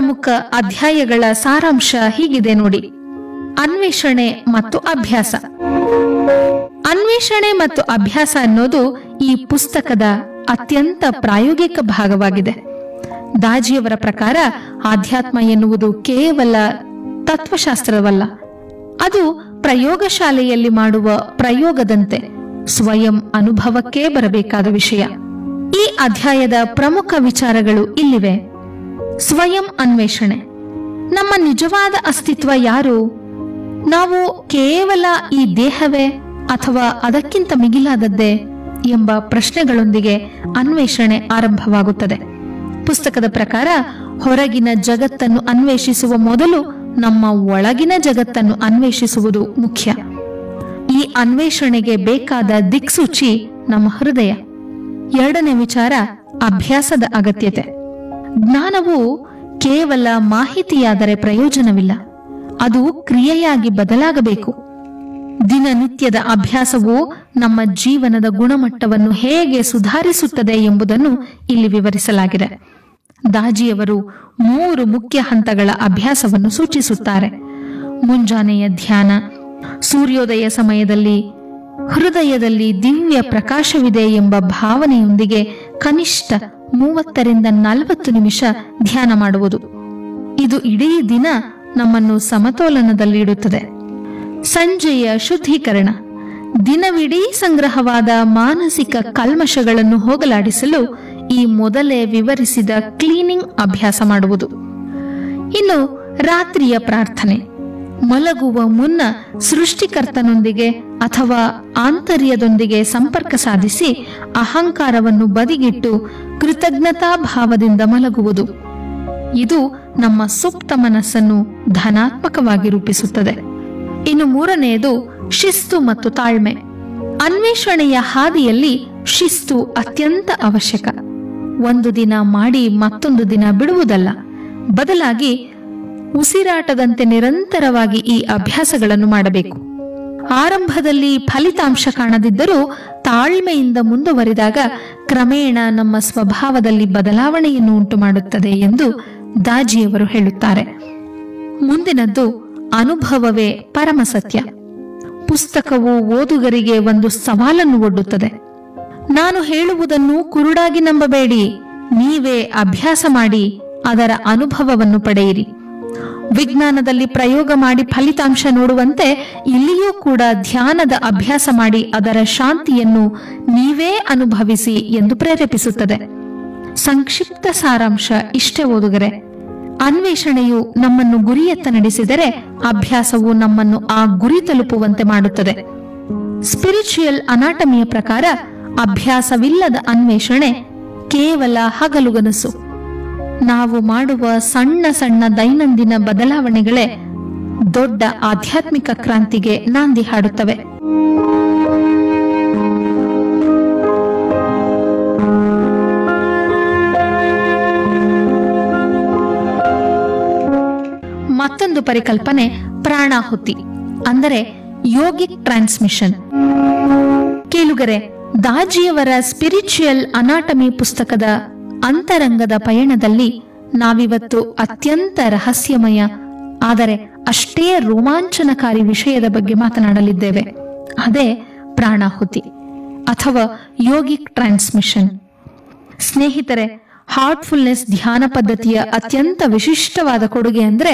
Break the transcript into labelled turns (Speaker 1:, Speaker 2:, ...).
Speaker 1: ಪ್ರಮುಖ ಅಧ್ಯಾಯಗಳ ಸಾರಾಂಶ ಹೀಗಿದೆ ನೋಡಿ ಅನ್ವೇಷಣೆ ಮತ್ತು ಅಭ್ಯಾಸ ಅನ್ವೇಷಣೆ ಮತ್ತು ಅಭ್ಯಾಸ ಅನ್ನೋದು ಈ ಪುಸ್ತಕದ ಅತ್ಯಂತ ಪ್ರಾಯೋಗಿಕ ಭಾಗವಾಗಿದೆ ದಾಜಿಯವರ ಪ್ರಕಾರ ಆಧ್ಯಾತ್ಮ ಎನ್ನುವುದು ಕೇವಲ ತತ್ವಶಾಸ್ತ್ರವಲ್ಲ ಅದು ಪ್ರಯೋಗಶಾಲೆಯಲ್ಲಿ ಮಾಡುವ ಪ್ರಯೋಗದಂತೆ ಸ್ವಯಂ ಅನುಭವಕ್ಕೆ ಬರಬೇಕಾದ ವಿಷಯ ಈ ಅಧ್ಯಾಯದ ಪ್ರಮುಖ ವಿಚಾರಗಳು ಇಲ್ಲಿವೆ ಸ್ವಯಂ ಅನ್ವೇಷಣೆ ನಮ್ಮ ನಿಜವಾದ ಅಸ್ತಿತ್ವ ಯಾರು ನಾವು ಕೇವಲ ಈ ದೇಹವೇ ಅಥವಾ ಅದಕ್ಕಿಂತ ಮಿಗಿಲಾದದ್ದೇ ಎಂಬ ಪ್ರಶ್ನೆಗಳೊಂದಿಗೆ ಅನ್ವೇಷಣೆ ಆರಂಭವಾಗುತ್ತದೆ ಪುಸ್ತಕದ ಪ್ರಕಾರ ಹೊರಗಿನ ಜಗತ್ತನ್ನು ಅನ್ವೇಷಿಸುವ ಮೊದಲು ನಮ್ಮ ಒಳಗಿನ ಜಗತ್ತನ್ನು ಅನ್ವೇಷಿಸುವುದು ಮುಖ್ಯ ಈ ಅನ್ವೇಷಣೆಗೆ ಬೇಕಾದ ದಿಕ್ಸೂಚಿ ನಮ್ಮ ಹೃದಯ ಎರಡನೇ ವಿಚಾರ ಅಭ್ಯಾಸದ ಅಗತ್ಯತೆ ಜ್ಞಾನವು ಕೇವಲ ಮಾಹಿತಿಯಾದರೆ ಪ್ರಯೋಜನವಿಲ್ಲ ಅದು ಕ್ರಿಯೆಯಾಗಿ ಬದಲಾಗಬೇಕು ದಿನನಿತ್ಯದ ಅಭ್ಯಾಸವು ನಮ್ಮ ಜೀವನದ ಗುಣಮಟ್ಟವನ್ನು ಹೇಗೆ ಸುಧಾರಿಸುತ್ತದೆ ಎಂಬುದನ್ನು ಇಲ್ಲಿ ವಿವರಿಸಲಾಗಿದೆ ದಾಜಿಯವರು ಮೂರು ಮುಖ್ಯ ಹಂತಗಳ ಅಭ್ಯಾಸವನ್ನು ಸೂಚಿಸುತ್ತಾರೆ ಮುಂಜಾನೆಯ ಧ್ಯಾನ ಸೂರ್ಯೋದಯ ಸಮಯದಲ್ಲಿ ಹೃದಯದಲ್ಲಿ ದಿವ್ಯ ಪ್ರಕಾಶವಿದೆ ಎಂಬ ಭಾವನೆಯೊಂದಿಗೆ ಕನಿಷ್ಠ ಮೂವತ್ತರಿಂದ ನಲವತ್ತು ನಿಮಿಷ ಧ್ಯಾನ ಮಾಡುವುದು ಇದು ಇಡೀ ದಿನ ನಮ್ಮನ್ನು ಸಮತೋಲನದಲ್ಲಿಡುತ್ತದೆ ಸಂಜೆಯ ಶುದ್ಧೀಕರಣ ದಿನವಿಡೀ ಸಂಗ್ರಹವಾದ ಮಾನಸಿಕ ಕಲ್ಮಶಗಳನ್ನು ಹೋಗಲಾಡಿಸಲು ಈ ಮೊದಲೇ ವಿವರಿಸಿದ ಕ್ಲೀನಿಂಗ್ ಅಭ್ಯಾಸ ಮಾಡುವುದು ಇನ್ನು ರಾತ್ರಿಯ ಪ್ರಾರ್ಥನೆ ಮಲಗುವ ಮುನ್ನ ಸೃಷ್ಟಿಕರ್ತನೊಂದಿಗೆ ಅಥವಾ ಆಂತರ್ಯದೊಂದಿಗೆ ಸಂಪರ್ಕ ಸಾಧಿಸಿ ಅಹಂಕಾರವನ್ನು ಬದಿಗಿಟ್ಟು ಕೃತಜ್ಞತಾ ಭಾವದಿಂದ ಮಲಗುವುದು ಇದು ನಮ್ಮ ಸುಪ್ತ ಮನಸ್ಸನ್ನು ಧನಾತ್ಮಕವಾಗಿ ರೂಪಿಸುತ್ತದೆ ಇನ್ನು ಮೂರನೆಯದು ಶಿಸ್ತು ಮತ್ತು ತಾಳ್ಮೆ ಅನ್ವೇಷಣೆಯ ಹಾದಿಯಲ್ಲಿ ಶಿಸ್ತು ಅತ್ಯಂತ ಅವಶ್ಯಕ ಒಂದು ದಿನ ಮಾಡಿ ಮತ್ತೊಂದು ದಿನ ಬಿಡುವುದಲ್ಲ ಬದಲಾಗಿ ಉಸಿರಾಟದಂತೆ ನಿರಂತರವಾಗಿ ಈ ಅಭ್ಯಾಸಗಳನ್ನು ಮಾಡಬೇಕು ಆರಂಭದಲ್ಲಿ ಫಲಿತಾಂಶ ಕಾಣದಿದ್ದರೂ ತಾಳ್ಮೆಯಿಂದ ಮುಂದುವರಿದಾಗ ಕ್ರಮೇಣ ನಮ್ಮ ಸ್ವಭಾವದಲ್ಲಿ ಬದಲಾವಣೆಯನ್ನು ಉಂಟು ಮಾಡುತ್ತದೆ ಎಂದು ದಾಜಿಯವರು ಹೇಳುತ್ತಾರೆ ಮುಂದಿನದ್ದು ಅನುಭವವೇ ಪರಮ ಸತ್ಯ ಪುಸ್ತಕವು ಓದುಗರಿಗೆ ಒಂದು ಸವಾಲನ್ನು ಒಡ್ಡುತ್ತದೆ ನಾನು ಹೇಳುವುದನ್ನು ಕುರುಡಾಗಿ ನಂಬಬೇಡಿ ನೀವೇ ಅಭ್ಯಾಸ ಮಾಡಿ ಅದರ ಅನುಭವವನ್ನು ಪಡೆಯಿರಿ ವಿಜ್ಞಾನದಲ್ಲಿ ಪ್ರಯೋಗ ಮಾಡಿ ಫಲಿತಾಂಶ ನೋಡುವಂತೆ ಇಲ್ಲಿಯೂ ಕೂಡ ಧ್ಯಾನದ ಅಭ್ಯಾಸ ಮಾಡಿ ಅದರ ಶಾಂತಿಯನ್ನು ನೀವೇ ಅನುಭವಿಸಿ ಎಂದು ಪ್ರೇರೇಪಿಸುತ್ತದೆ ಸಂಕ್ಷಿಪ್ತ ಸಾರಾಂಶ ಇಷ್ಟೇ ಓದುಗರೆ ಅನ್ವೇಷಣೆಯು ನಮ್ಮನ್ನು ಗುರಿಯತ್ತ ನಡೆಸಿದರೆ ಅಭ್ಯಾಸವು ನಮ್ಮನ್ನು ಆ ಗುರಿ ತಲುಪುವಂತೆ ಮಾಡುತ್ತದೆ ಸ್ಪಿರಿಚುಯಲ್ ಅನಾಟಮಿಯ ಪ್ರಕಾರ ಅಭ್ಯಾಸವಿಲ್ಲದ ಅನ್ವೇಷಣೆ ಕೇವಲ ಹಗಲುಗನಸು ನಾವು ಮಾಡುವ ಸಣ್ಣ ಸಣ್ಣ ದೈನಂದಿನ ಬದಲಾವಣೆಗಳೇ ದೊಡ್ಡ ಆಧ್ಯಾತ್ಮಿಕ ಕ್ರಾಂತಿಗೆ ನಾಂದಿ ಹಾಡುತ್ತವೆ ಮತ್ತೊಂದು ಪರಿಕಲ್ಪನೆ ಪ್ರಾಣಾಹುತಿ ಅಂದರೆ ಯೋಗಿಕ್ ಟ್ರಾನ್ಸ್ಮಿಷನ್ ಕೇಳುಗರೆ ದಾಜಿಯವರ ಸ್ಪಿರಿಚುಯಲ್ ಅನಾಟಮಿ ಪುಸ್ತಕದ ಅಂತರಂಗದ ಪಯಣದಲ್ಲಿ ನಾವಿವತ್ತು ಅತ್ಯಂತ ರಹಸ್ಯಮಯ ಆದರೆ ಅಷ್ಟೇ ರೋಮಾಂಚನಕಾರಿ ವಿಷಯದ ಬಗ್ಗೆ ಮಾತನಾಡಲಿದ್ದೇವೆ ಅದೇ ಪ್ರಾಣಾಹುತಿ ಅಥವಾ ಯೋಗಿಕ್ ಟ್ರಾನ್ಸ್ಮಿಷನ್ ಸ್ನೇಹಿತರೆ ಹಾರ್ಟ್ಫುಲ್ನೆಸ್ ಧ್ಯಾನ ಪದ್ಧತಿಯ ಅತ್ಯಂತ ವಿಶಿಷ್ಟವಾದ ಕೊಡುಗೆ ಅಂದ್ರೆ